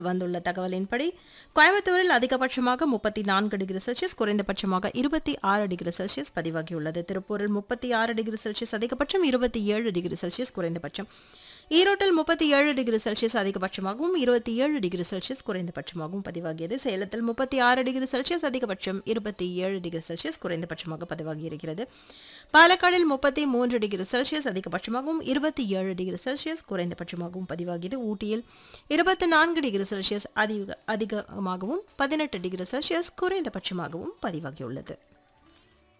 வந்துள்ள தகவலின்படி கோயம்புத்தூரில் அதிகபட்சமாக முப்பத்தி நான்கு டிகிரி செல்சியஸ் குறைந்தபட்சமாக இருபத்தி ஆறு டிகிரி செல்சியஸ் பதிவாகியுள்ளது திருப்பூரில் முப்பத்தி ஆறு டிகிரி செல்சியஸ் அதிகபட்சம் இருபத்தி ஏழு டிகிரி செல்சியஸ் குறைந்தபட்சம் ஈரோட்டில் முப்பத்தி ஏழு டிகிரி செல்சியஸ் அதிகபட்சமாகவும் இருபத்தி ஏழு டிகிரி செல்சியஸ் குறைந்தபட்சமாகவும் பதிவாகியது சேலத்தில் முப்பத்தி ஆறு டிகிரி செல்சியஸ் அதிகபட்சம் இருபத்தி ஏழு டிகிரி செல்சியஸ் குறைந்தபட்சமாக பதிவாகியிருக்கிறது பாலக்காடில் முப்பத்தி மூன்று டிகிரி செல்சியஸ் அதிகபட்சமாகவும் இருபத்தி ஏழு டிகிரி செல்சியஸ் குறைந்தபட்சமாகவும் பதிவாகியது ஊட்டியில் இருபத்தி நான்கு டிகிரி செல்சியஸ் அதிக அதிகமாகவும் பதினெட்டு டிகிரி செல்சியஸ் குறைந்தபட்சமாகவும் பதிவாகியுள்ளது